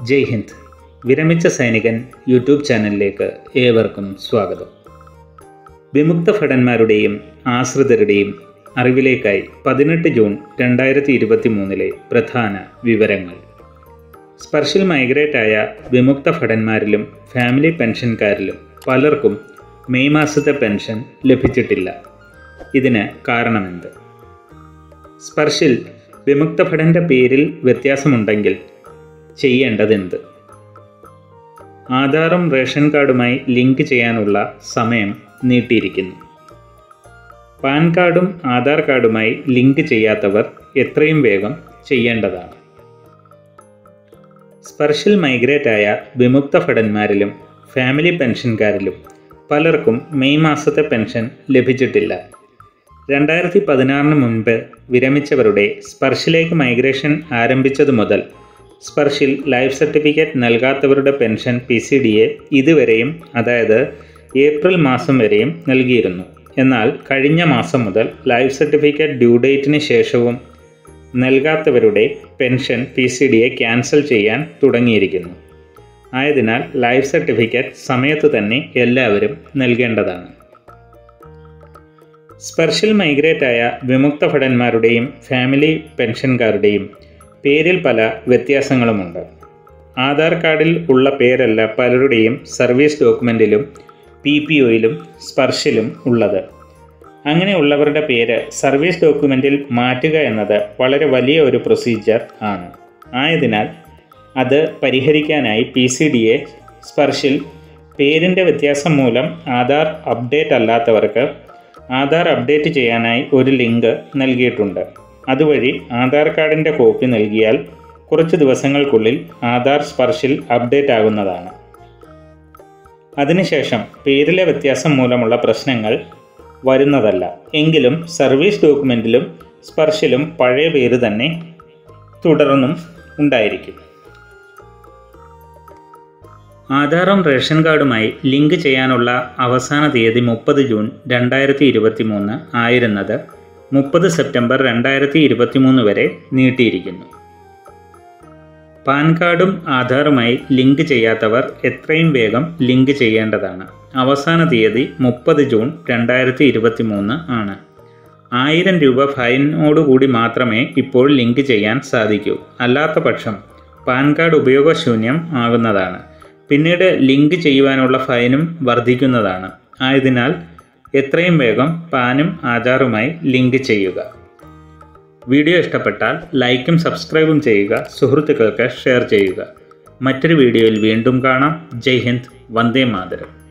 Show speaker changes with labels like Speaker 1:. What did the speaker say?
Speaker 1: ജയ് ഹിന്ദ് വിരമിച്ച സൈനികൻ യൂട്യൂബ് ചാനലിലേക്ക് ഏവർക്കും സ്വാഗതം വിമുക്ത ഭടന്മാരുടെയും ആശ്രിതരുടെയും അറിവിലേക്കായി പതിനെട്ട് ജൂൺ രണ്ടായിരത്തി ഇരുപത്തി മൂന്നിലെ പ്രധാന വിവരങ്ങൾ സ്പർശിൽ മൈഗ്രേറ്റ് ആയ വിമുക്ത ഭടന്മാരിലും ഫാമിലി പെൻഷൻകാരിലും പലർക്കും മെയ് മാസത്തെ പെൻഷൻ ലഭിച്ചിട്ടില്ല ഇതിന് കാരണമെന്ത് സ്പർശിൽ വിമുക്ത ഭടന്റെ പേരിൽ വ്യത്യാസമുണ്ടെങ്കിൽ ചെയ്യേണ്ടതെന്ത് ആധാറും റേഷൻ കാർഡുമായി ലിങ്ക് ചെയ്യാനുള്ള സമയം നീട്ടിയിരിക്കുന്നു പാൻ കാർഡും ആധാർ കാർഡുമായി ലിങ്ക് ചെയ്യാത്തവർ എത്രയും വേഗം ചെയ്യേണ്ടതാണ് സ്പർശിൽ മൈഗ്രേറ്റ് ആയ വിമുക്ത ഭടന്മാരിലും ഫാമിലി പെൻഷൻകാരിലും പലർക്കും മെയ് മാസത്തെ പെൻഷൻ ലഭിച്ചിട്ടില്ല രണ്ടായിരത്തി പതിനാറിന് മുൻപ് വിരമിച്ചവരുടെ സ്പർശിലേക്ക് മൈഗ്രേഷൻ ആരംഭിച്ചതു മുതൽ സ്പർശിൽ ലൈഫ് സർട്ടിഫിക്കറ്റ് നൽകാത്തവരുടെ pension P C D A ഇതുവരെയും അതായത് ഏപ്രിൽ മാസം വരെയും നൽകിയിരുന്നു എന്നാൽ കഴിഞ്ഞ മാസം മുതൽ ലൈഫ് സർട്ടിഫിക്കറ്റ് ഡ്യൂ ഡേറ്റിന് ശേഷവും നൽകാത്തവരുടെ pension P C D A cancel ചെയ്യാൻ തുടങ്ങിയിരിക്കുന്നു ആയതിനാൽ ലൈഫ് സർട്ടിഫിക്കറ്റ് സമയത്ത് തന്നെ എല്ലാവരും നൽകേണ്ടതാണ് സ്പർശിൽ മൈഗ്രേറ്റ് ആയ വിമുക്ത ഭടന്മാരുടെയും ഫാമിലി പെൻഷൻകാരുടെയും പേരിൽ പല വ്യത്യാസങ്ങളുമുണ്ട് ആധാർ കാർഡിൽ ഉള്ള പേരല്ല പലരുടെയും സർവീസ് ഡോക്യുമെൻറ്റിലും പി പി ഒയിലും സ്പർശിലും ഉള്ളത് അങ്ങനെയുള്ളവരുടെ പേര് സർവീസ് ഡോക്യുമെൻറ്റിൽ മാറ്റുക എന്നത് വളരെ വലിയ ഒരു പ്രൊസീജിയർ ആണ് ആയതിനാൽ അത് പരിഹരിക്കാനായി പി സി ഡി എ സ്പർശിൽ പേരിൻ്റെ വ്യത്യാസം മൂലം ആധാർ അപ്ഡേറ്റ് അല്ലാത്തവർക്ക് ആധാർ അപ്ഡേറ്റ് ചെയ്യാനായി ഒരു ലിങ്ക് നൽകിയിട്ടുണ്ട് അതുവഴി ആധാർ കാർഡിൻ്റെ കോപ്പി നൽകിയാൽ കുറച്ച് ദിവസങ്ങൾക്കുള്ളിൽ ആധാർ സ്പർശിൽ അപ്ഡേറ്റ് ആകുന്നതാണ് അതിനുശേഷം പേരിലെ വ്യത്യാസം മൂലമുള്ള പ്രശ്നങ്ങൾ വരുന്നതല്ല എങ്കിലും സർവീസ് ഡോക്യുമെൻറ്റിലും സ്പർശിലും പഴയ പേര് തന്നെ തുടർന്നും ഉണ്ടായിരിക്കും ആധാറും റേഷൻ കാർഡുമായി ലിങ്ക് ചെയ്യാനുള്ള അവസാന തീയതി മുപ്പത് ജൂൺ രണ്ടായിരത്തി ഇരുപത്തി മൂന്ന് ആയിരുന്നത് മുപ്പത് സെപ്റ്റംബർ രണ്ടായിരത്തി ഇരുപത്തി മൂന്ന് വരെ നീട്ടിയിരിക്കുന്നു പാൻ കാർഡും ആധാറുമായി ലിങ്ക് ചെയ്യാത്തവർ എത്രയും വേഗം ലിങ്ക് ചെയ്യേണ്ടതാണ് അവസാന തീയതി മുപ്പത് ജൂൺ രണ്ടായിരത്തി ഇരുപത്തി മൂന്ന് ആണ് ആയിരം രൂപ ഫൈനോടുകൂടി മാത്രമേ ഇപ്പോൾ ലിങ്ക് ചെയ്യാൻ സാധിക്കൂ അല്ലാത്ത പക്ഷം പാൻ കാർഡ് ഉപയോഗശൂന്യം ആകുന്നതാണ് പിന്നീട് ലിങ്ക് ചെയ്യുവാനുള്ള ഫൈനും വർദ്ധിക്കുന്നതാണ് ആയതിനാൽ എത്രയും വേഗം പാനും ആധാറുമായി ലിങ്ക് ചെയ്യുക വീഡിയോ ഇഷ്ടപ്പെട്ടാൽ ലൈക്കും സബ്സ്ക്രൈബും ചെയ്യുക സുഹൃത്തുക്കൾക്ക് ഷെയർ ചെയ്യുക മറ്റൊരു വീഡിയോയിൽ വീണ്ടും കാണാം ജയ് ഹിന്ദ് വന്ദേ മാതരം